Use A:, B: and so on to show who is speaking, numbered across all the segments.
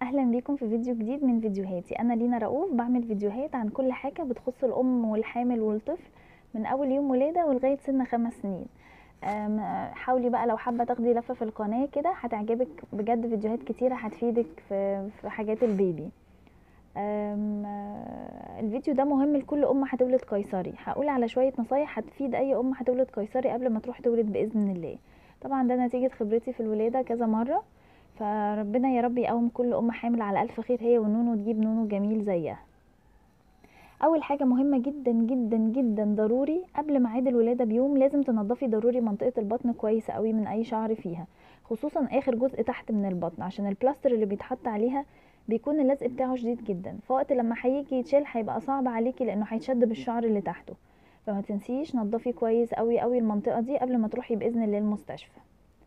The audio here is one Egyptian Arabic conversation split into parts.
A: اهلا بيكم في فيديو جديد من فيديوهاتي انا لينا رؤوف بعمل فيديوهات عن كل حاجه بتخص الام والحامل والطفل من اول يوم ولاده ولغايه سن خمس سنين أم، حاولي بقى لو حابه تاخدي لفه في القناه كده هتعجبك بجد فيديوهات كتيره هتفيدك في في حاجات البيبي أم، آه، الفيديو ده مهم لكل ام هتولد قيصري هقول على شويه نصايح هتفيد اي ام هتولد قيصري قبل ما تروح تولد باذن الله طبعا ده نتيجه خبرتي في الولاده كذا مره فربنا يا رب يقوم كل ام حامل على الف خير هي ونونو تجيب نونو جميل زيها اول حاجه مهمه جدا جدا جدا ضروري قبل ميعاد الولاده بيوم لازم تنضفي ضروري منطقه البطن كويس قوي من اي شعر فيها خصوصا اخر جزء تحت من البطن عشان البلاستر اللي بيتحط عليها بيكون اللزق بتاعه شديد جدا فوقت لما هيجي يتشال هيبقى صعب عليكي لانه هيتشد بالشعر اللي تحته فما تنسيش نضفي كويس قوي قوي المنطقه دي قبل ما تروحي باذن الله المستشفى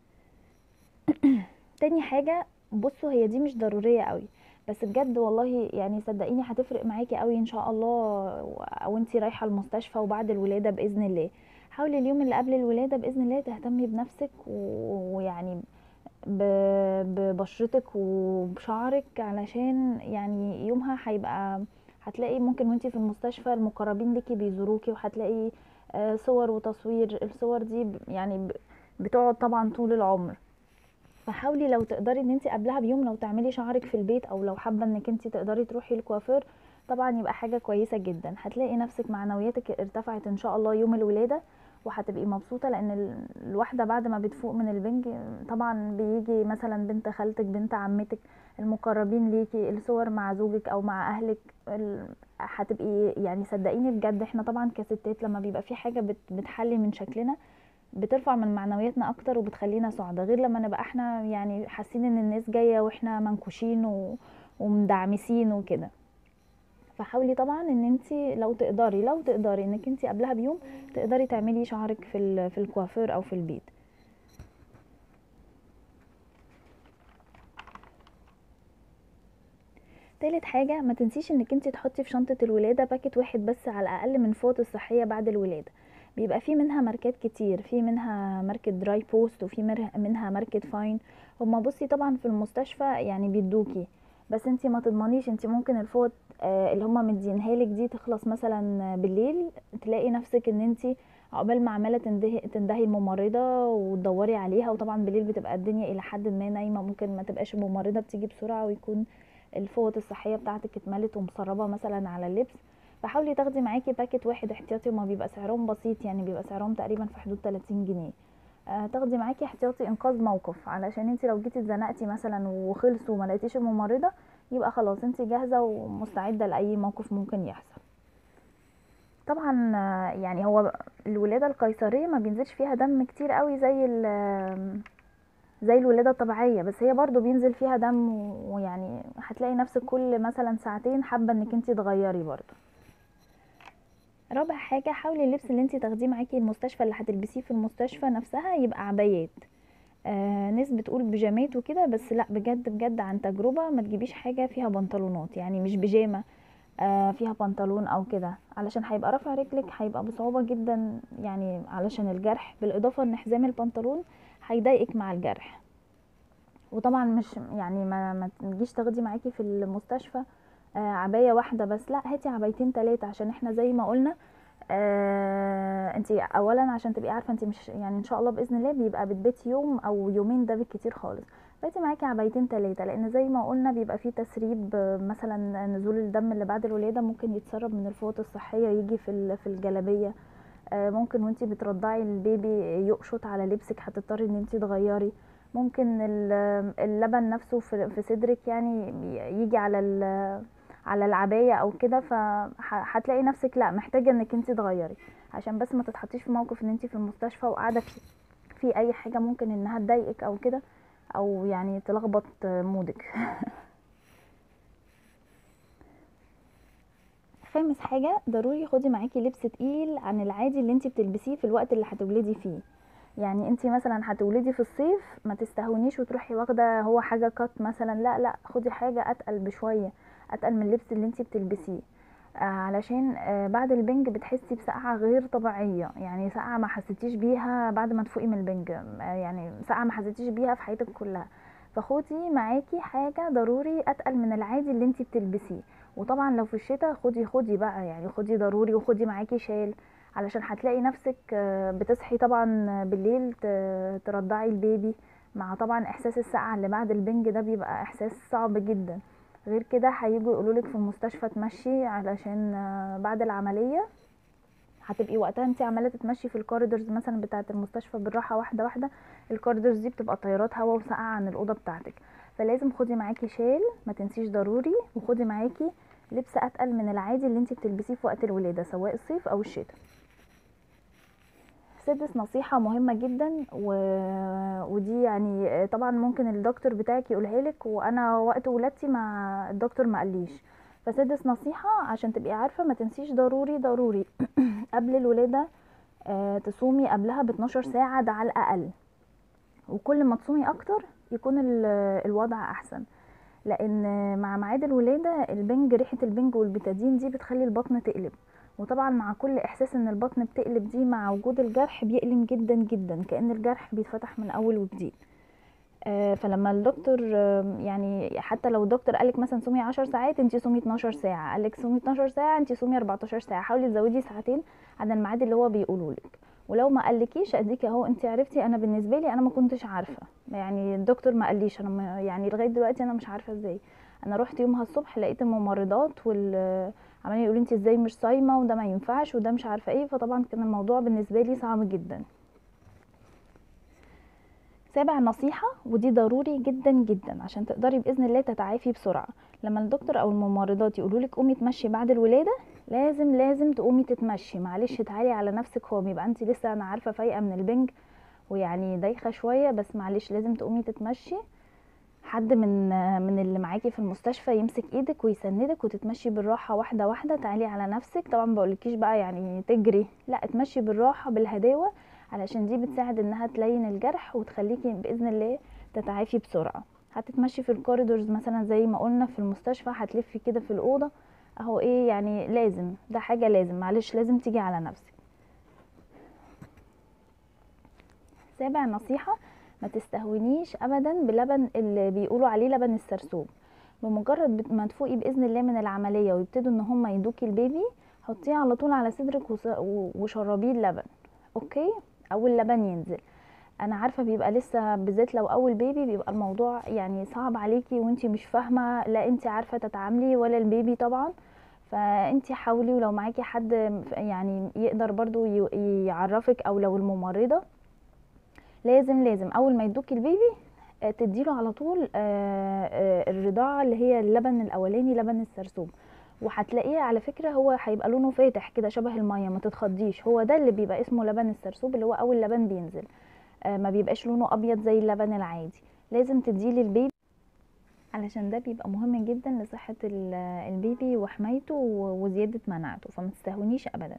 A: تاني حاجة بصوا هي دي مش ضرورية قوي بس بجد والله يعني صدقيني هتفرق معاكي قوي ان شاء الله او انتي رايحة المستشفى وبعد الولادة بإذن الله حاولي اليوم اللي قبل الولادة بإذن الله تهتمي بنفسك و- ويعني ب- ببشرتك وبشعرك علشان يعني يومها هيبقى هتلاقي ممكن وانتي في المستشفى المقربين ليكي بيزوروكي وهتلاقي آه، صور وتصوير الصور دي ب- يعني ب- بتقعد طبعا طول العمر فحاولي لو تقدري ان انت قبلها بيوم لو تعملي شعرك في البيت او لو حابه انك انت تقدري تروحي الكوافير طبعا يبقى حاجه كويسه جدا هتلاقي نفسك معنوياتك ارتفعت ان شاء الله يوم الولاده وهتبقي مبسوطه لان ال- الواحده بعد ما بتفوق من البنج طبعا بيجي مثلا بنت خالتك بنت عمتك المقربين ليكي الصور مع زوجك او مع اهلك ال- هتبقي يعني صدقيني بجد احنا طبعا كستات لما بيبقى في حاجه بت- بتحلي من شكلنا بترفع من معنوياتنا اكتر وبتخلينا سعداء غير لما نبقى احنا يعني حاسين ان الناس جايه واحنا منكوشين و... ومدعمسين وكده فحاولي طبعا ان انت لو تقدري لو تقدري انك انت قبلها بيوم تقدري تعملي شعرك في ال... في الكوافير او في البيت تالت حاجة ما تنسيش انك انت تحطي في شنطة الولادة باكت واحد بس على الاقل من فوط الصحية بعد الولادة بيبقى في منها ماركات كتير في منها ماركة دراي بوست وفي مر- منها ماركة فاين هما بصي طبعا في المستشفى يعني بيدوكي بس انتي ما تضمنيش انتي ممكن الفوط آه، اللي هما مدينها لك دي تخلص مثلا بالليل تلاقي نفسك ان انتي عقبال ما عماله تندهي تندهي الممرضه وتدوري عليها وطبعا بالليل بتبقى الدنيا الى حد ما نايمه ممكن ما تبقاش الممرضه بتيجي بسرعه ويكون الفوط الصحيه بتاعتك اتملت ومسربه مثلا على اللبس فحاولي تاخدي معاكي باكت واحد احتياطي وما بيبقى سعرهم بسيط يعني بيبقى سعرهم تقريبا في حدود 30 جنيه آه، تاخدي معاكي احتياطي انقاذ موقف علشان انت لو جيتي اتزنقتي مثلا وخلصوا وما لقيتيش الممرضه يبقى خلاص انت جاهزه ومستعده لاي موقف ممكن يحصل طبعا آه، يعني هو الولاده القيصريه ما بينزلش فيها دم كتير قوي زي ال- زي الولاده الطبيعيه بس هي برضو بينزل فيها دم و- ويعني هتلاقي نفسك كل مثلا ساعتين حابه انك انت تغيري برضو رابع حاجة حاولي اللبس اللي انت تاخديه معاكي المستشفى اللي هتلبسيه في المستشفى نفسها يبقى عبايات آه ناس بتقول بيجامات وكده بس لا بجد بجد عن تجربة ما تجيبيش حاجة فيها بنطلونات يعني مش بيجامة آه فيها بنطلون او كده علشان هيبقى رافع رجلك هيبقى بصعوبة جدا يعني علشان الجرح بالاضافة ان حزام البنطلون هيضايقك مع الجرح وطبعا مش يعني ما ما تجيش تاخدي معاكي في المستشفى آه عباية واحدة بس لا هاتي عبايتين تلاتة عشان احنا زي ما قلنا آه انت اولا عشان تبقي عارفه انت مش يعني ان شاء الله باذن الله بيبقى بتبيتي يوم او يومين ده بالكتير خالص بقيتي معاكي عبايتين تلاتة لان زي ما قلنا بيبقى فيه تسريب آه، مثلا نزول الدم اللي بعد الولاده ممكن يتسرب من الفوط الصحيه يجي في ال- في الجلابيه آه، ممكن وانتي بترضعي البيبي يقشط على لبسك هتضطري ان انتي تغيري ممكن ال- اللبن نفسه في في صدرك يعني يجي على ال- على العبايه او كده فهتلاقي نفسك لا محتاجه انك انت تغيري عشان بس ما تتحطيش في موقف ان انت في المستشفى وقاعده في, في اي حاجه ممكن انها تضايقك او كده او يعني تلخبط مودك خامس حاجه ضروري خدي معاكي لبس تقيل عن العادي اللي انت بتلبسيه في الوقت اللي هتولدي فيه يعني انت مثلا هتولدي في الصيف ما تستهونيش وتروحي واخده هو حاجه كات مثلا لا لا خدي حاجه اتقل بشويه اتقل من اللبس اللي انت بتلبسيه آه، علشان آه، بعد البنج بتحسي بسقعة غير طبيعية يعني سقعة ما حسيتيش بيها بعد ما تفوقي من البنج آه، يعني سقعة ما حسيتيش بيها في حياتك كلها فخدي معاكي حاجه ضروري اتقل من العادي اللي انتي بتلبسيه وطبعا لو في الشتاء خدي خدي بقى يعني خدي ضروري وخدي معاكي شال علشان هتلاقي نفسك آه، بتصحي طبعا بالليل ت- ترضعي البيبي مع طبعا احساس السقعه اللي بعد البنج ده بيبقى احساس صعب جدا غير كده هيجوا يقولولك في المستشفى تمشي علشان آه، بعد العمليه هتبقي وقتها انت عماله تتمشي في الكوريدورز مثلا بتاعه المستشفى بالراحه واحده واحده الكوريدورز دي بتبقى طيارات هوا وسقعه عن الاوضه بتاعتك فلازم خدي معاكي شال ما تنسيش ضروري وخدي معاكي لبس اتقل من العادي اللي انت بتلبسيه في وقت الولاده سواء الصيف او الشتاء سادس نصيحة مهمة جدا و... ودي يعني طبعا ممكن الدكتور بتاعك يقولها لك وانا وقت ولادتي مع الدكتور ما قاليش فسادس نصيحة عشان تبقي عارفة ما تنسيش ضروري ضروري قبل الولادة آه، تصومي قبلها ب 12 ساعة ده على الأقل وكل ما تصومي أكتر يكون ال- الوضع أحسن لأن مع ميعاد الولادة البنج ريحة البنج والبتادين دي بتخلي البطن تقلب وطبعا مع كل إحساس إن البطن بتقلب دي مع وجود الجرح بيألم جدا جدا كأن الجرح بيتفتح من أول وجديد آه، فلما الدكتور آه، يعني حتى لو الدكتور قالك مثلا صومي 10 ساعات انت صومي 12 ساعه قالك صومي 12 ساعه انت صومي 14 ساعه حاولي تزودي ساعتين عن الميعاد اللي هو بيقوله لك ولو ما قالكيش اديكي اهو انت عرفتي انا بالنسبه لي انا ما كنتش عارفه يعني الدكتور ما قاليش انا ما يعني لغايه دلوقتي انا مش عارفه ازاي انا رحت يومها الصبح لقيت الممرضات وال عمالين يقولوا انت ازاي مش صايمه وده ما ينفعش وده مش عارفه ايه فطبعا كان الموضوع بالنسبه لي صعب جدا سابع نصيحة ودي ضروري جدا جدا عشان تقدري بإذن الله تتعافي بسرعة لما الدكتور أو الممرضات يقولولك قومي تمشي بعد الولادة لازم لازم تقومي تتمشي معلش تعالي على نفسك هو بيبقى انت لسه انا عارفة فايقة من البنج ويعني دايخة شوية بس معلش لازم تقومي تتمشي حد من من اللي معاكي في المستشفى يمسك ايدك ويسندك وتتمشي بالراحة واحدة واحدة تعالي على نفسك طبعا بقولكيش بقى يعني تجري لا اتمشي بالراحة بالهداوة علشان دي بتساعد انها تلين الجرح وتخليكي باذن الله تتعافي بسرعه هتتمشي في الكوريدورز مثلا زي ما قلنا في المستشفى هتلفي كده في الاوضه اهو ايه يعني لازم ده حاجه لازم معلش لازم تيجي على نفسك سابع نصيحه ما تستهونيش ابدا بلبن اللي بيقولوا عليه لبن السرسوب بمجرد بت- ما تفوقي باذن الله من العمليه ويبتدوا ان هم يدوكي البيبي حطيه على طول على صدرك وس- و- وشربيه اللبن اوكي اول لبن ينزل انا عارفه بيبقى لسه بالذات لو اول بيبي بيبقى الموضوع يعني صعب عليكي وانتي مش فاهمه لا انتي عارفه تتعاملي ولا البيبي طبعا فانتي حاولي ولو معاكي حد يعني يقدر برضو ي- يعرفك او لو الممرضه لازم لازم اول ما يدوكي البيبي آه، تديله على طول آه، آه، الرضاعه اللي هي اللبن الاولاني لبن السرسوب وهتلاقيه على فكره هو هيبقى لونه فاتح كده شبه الميه ما تتخضيش هو ده اللي بيبقى اسمه لبن السرسوب اللي هو اول لبن بينزل آه، ما بيبقاش لونه ابيض زي اللبن العادي لازم تديه للبيبي علشان ده بيبقى مهم جدا لصحة ال- البيبي وحمايته و- وزيادة مناعته فما تستهونيش ابدا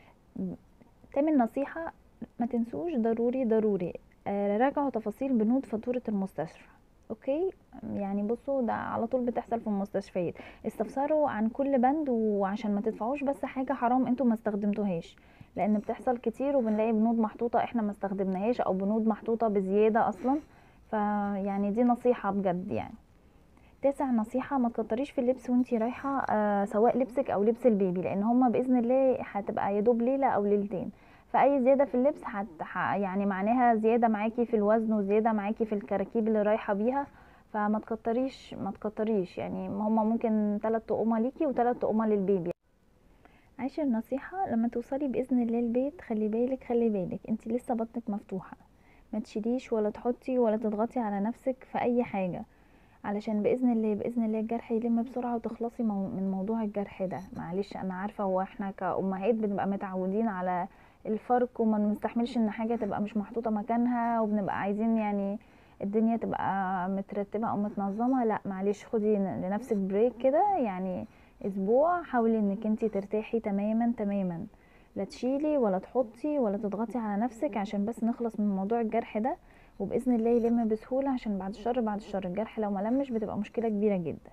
A: تامن نصيحة ما تنسوش ضروري ضروري آه، راجعوا تفاصيل بنود فاتورة المستشفى اوكي يعني بصوا ده على طول بتحصل في المستشفيات استفسروا عن كل بند وعشان ما تدفعوش بس حاجة حرام انتوا ما استخدمتوهاش لان بتحصل كتير وبنلاقي بنود محطوطة احنا ما استخدمناهاش او بنود محطوطة بزيادة اصلا فيعني دي نصيحة بجد يعني تاسع نصيحة ما تكتريش في اللبس وانتي رايحة آه سواء لبسك او لبس البيبي لان هما باذن الله هتبقى يدوب ليلة او ليلتين فاي زيادة في اللبس هت ح- يعني معناها زيادة معاكي في الوزن وزيادة معاكي في الكراكيب اللي رايحة بيها فما تكتريش ما تكتريش يعني هما ممكن تلات طقمة ليكي وتلات طقمة للبيبي عاشر نصيحة لما توصلي بإذن الله البيت خلي بالك خلي بالك انتي لسه بطنك مفتوحة ما تشيليش ولا تحطي ولا تضغطي على نفسك في أي حاجة علشان بإذن الله بإذن الله الجرح يلم بسرعة وتخلصي مو من موضوع الجرح ده معلش أنا عارفة هو احنا كأمهات بنبقى متعودين على الفرق وما نستحملش ان حاجة تبقى مش محطوطة مكانها وبنبقى عايزين يعني الدنيا تبقى مترتبة او متنظمة لا معلش خدي لنفسك بريك كده يعني اسبوع حاولي انك انتي ترتاحي تماما تماما لا تشيلي ولا تحطي ولا تضغطي على نفسك عشان بس نخلص من موضوع الجرح ده وباذن الله يلم بسهوله عشان بعد الشر بعد الشر الجرح لو ملمش بتبقى مشكله كبيره جدا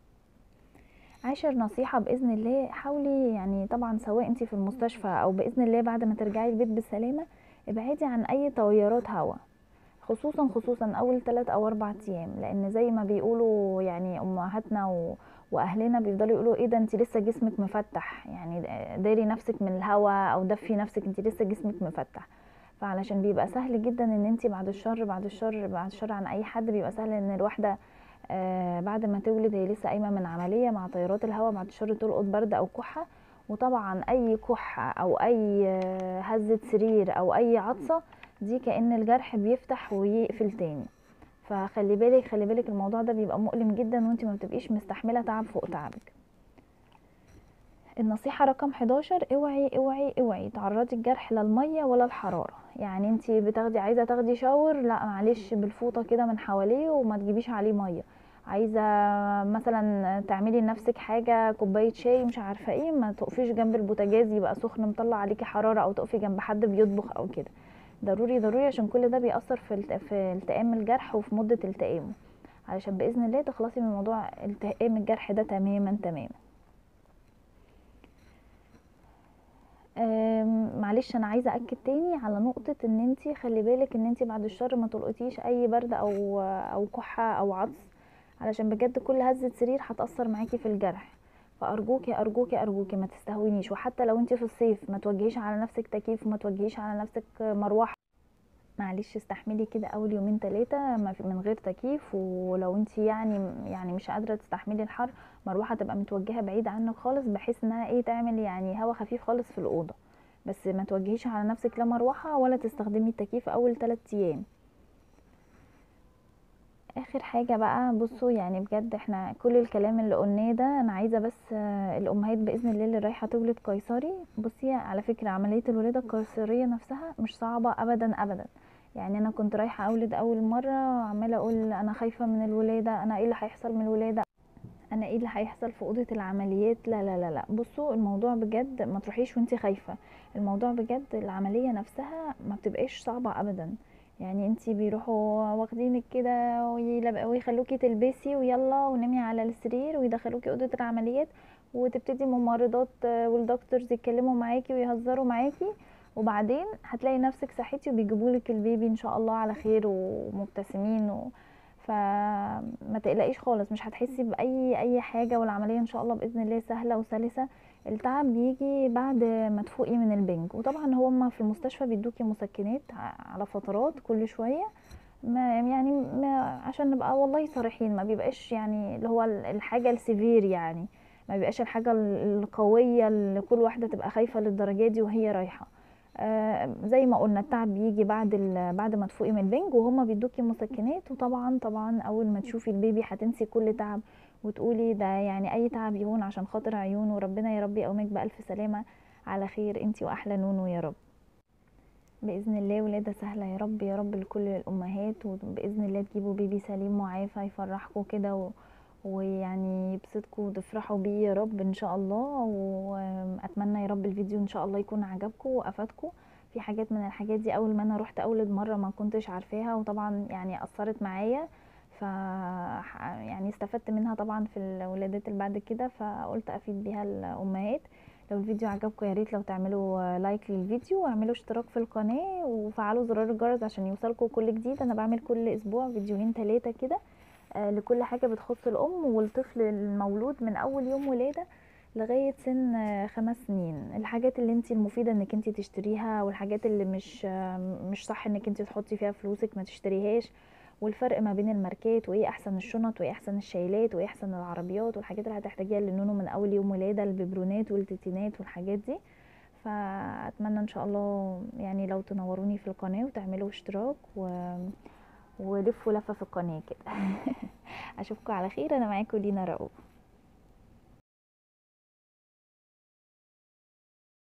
A: عاشر نصيحة بإذن الله حاولي يعني طبعا سواء انتي في المستشفى أو بإذن الله بعد ما ترجعي البيت بالسلامة ابعدي عن أي تغيرات هوا خصوصا خصوصا اول 3 او 4 ايام لان زي ما بيقولوا يعني امهاتنا و... واهلنا بيفضلوا يقولوا ايه ده انت لسه جسمك مفتح يعني داري نفسك من الهواء او دفي نفسك انت لسه جسمك مفتح فعلشان بيبقى سهل جدا ان انت بعد الشر بعد الشر بعد الشر عن اي حد بيبقى سهل ان الواحده آه بعد ما تولد هي لسه قايمه من عمليه مع تيارات الهواء بعد الشر تلقط برد او كحه وطبعا اي كحه او اي آه، هزه سرير او اي عطسه دي كأن الجرح بيفتح ويقفل تاني فخلي بالك خلي بالك الموضوع ده بيبقى مؤلم جدا وانت ما بتبقيش مستحمله تعب فوق تعبك النصيحة رقم 11 اوعي اوعي اوعي تعرضي الجرح لا المية ولا الحرارة يعني انت بتاخدي عايزة تاخدي شاور لا معلش بالفوطة كده من حواليه وما تجيبيش عليه مية عايزة مثلا تعملي لنفسك حاجة كوباية شاي مش عارفة ايه ما تقفيش جنب البوتاجاز يبقى سخن مطلع عليكي حرارة او تقفي جنب حد بيطبخ او كده ضروري ضروري عشان كل ده بيأثر في الت- في التئام الجرح وفي مدة التئامه علشان بإذن الله تخلصي من موضوع التئام الجرح ده تماما تماما أم، معلش انا عايزه اكد تاني على نقطه ان انتي خلي بالك ان انتي بعد الشر ما تلقطيش اي برد او او كحه او عطس علشان بجد كل هزه سرير هتاثر معاكي في الجرح فارجوكي ارجوكي ارجوكي ما تستهونيش وحتى لو انتي في الصيف ما توجهيش على نفسك تكييف وما توجهيش على نفسك مروحه معلش استحملي كده اول يومين ثلاثه من غير تكييف ولو انت يعني يعني مش قادره تستحملي الحر مروحه تبقى متوجهه بعيد عنك خالص بحيث انها ايه تعمل يعني هوا خفيف خالص في الاوضه بس ما توجهيش على نفسك لا مروحه ولا تستخدمي التكييف اول 3 ايام اخر حاجه بقى بصوا يعني بجد احنا كل الكلام اللي قلناه ده انا عايزه بس آه، الامهات باذن الله اللي رايحه تولد قيصري بصي على فكره عمليه الولاده القيصريه نفسها مش صعبه ابدا ابدا يعني انا كنت رايحه اولد اول مره عماله اقول انا خايفه من الولاده انا ايه اللي هيحصل من الولاده انا ايه اللي هيحصل في اوضه العمليات لا لا لا لا بصوا الموضوع بجد ما تروحيش وانتي خايفه الموضوع بجد العمليه نفسها ما بتبقاش صعبه ابدا يعني انتي بيروحوا واخدينك كده ويلب- ويخلوكي تلبسي ويلا ونامي على السرير ويدخلوكي اوضه العمليات وتبتدي الممرضات آه، والدكتورز يتكلموا معاكي ويهزروا معاكي وبعدين هتلاقي نفسك صحيتي وبيجيبولك البيبي ان شاء الله على خير ومبتسمين و... فما تقلقيش خالص مش هتحسي باي اي حاجه والعمليه ان شاء الله باذن الله سهله وسلسه التعب بيجي بعد ما تفوقي من البنج وطبعا هما في المستشفى بيدوكي مسكنات ع- على فترات كل شويه ما يعني ما عشان نبقى والله صريحين ما بيبقاش يعني اللي هو ال- الحاجه السيفير يعني ما بيبقاش الحاجه ال- القويه اللي كل واحده تبقى خايفه للدرجه دي وهي رايحه آه، زي ما قلنا التعب بيجي بعد ال- بعد ما تفوقي من البنج وهما بيدوكي مسكنات وطبعا طبعا اول ما تشوفي البيبي هتنسي كل تعب وتقولي ده يعني اي تعب يهون عشان خاطر عيون وربنا يا رب يقومك بألف سلامة على خير انتي واحلى نونو يا رب بإذن الله ولادة سهلة يا رب يا رب لكل الأمهات وبإذن الله تجيبوا بيبي سليم وعافى يفرحكم كده و... ويعني يبسطكم وتفرحوا بيه يا رب ان شاء الله واتمنى يا رب الفيديو ان شاء الله يكون عجبكم وافادكم في حاجات من الحاجات دي اول ما انا رحت اولد مره ما كنتش عارفاها وطبعا يعني اثرت معايا ف يعني استفدت منها طبعا في الولادات اللي بعد كده فقلت افيد بيها الامهات لو الفيديو عجبكم يا ريت لو تعملوا لايك للفيديو واعملوا اشتراك في القناه وفعلوا زرار الجرس عشان يوصلكم كل جديد انا بعمل كل اسبوع فيديوهين ثلاثه كده آه، لكل حاجة بتخص الأم والطفل المولود من أول يوم ولادة لغاية سن آه، خمس سنين الحاجات اللي انت المفيدة انك انت تشتريها والحاجات اللي مش آه، مش صح انك انت تحطي فيها فلوسك ما تشتريهاش والفرق ما بين الماركات وايه احسن الشنط وايه احسن الشايلات وايه احسن العربيات والحاجات اللي هتحتاجيها للنونو من اول يوم ولادة الببرونات والتيتينات والحاجات دي فاتمنى ان شاء الله يعني لو تنوروني في القناة وتعملوا اشتراك و... ولفوا لفة في القناة كده اشوفكم على خير انا معاكم لينا رؤوف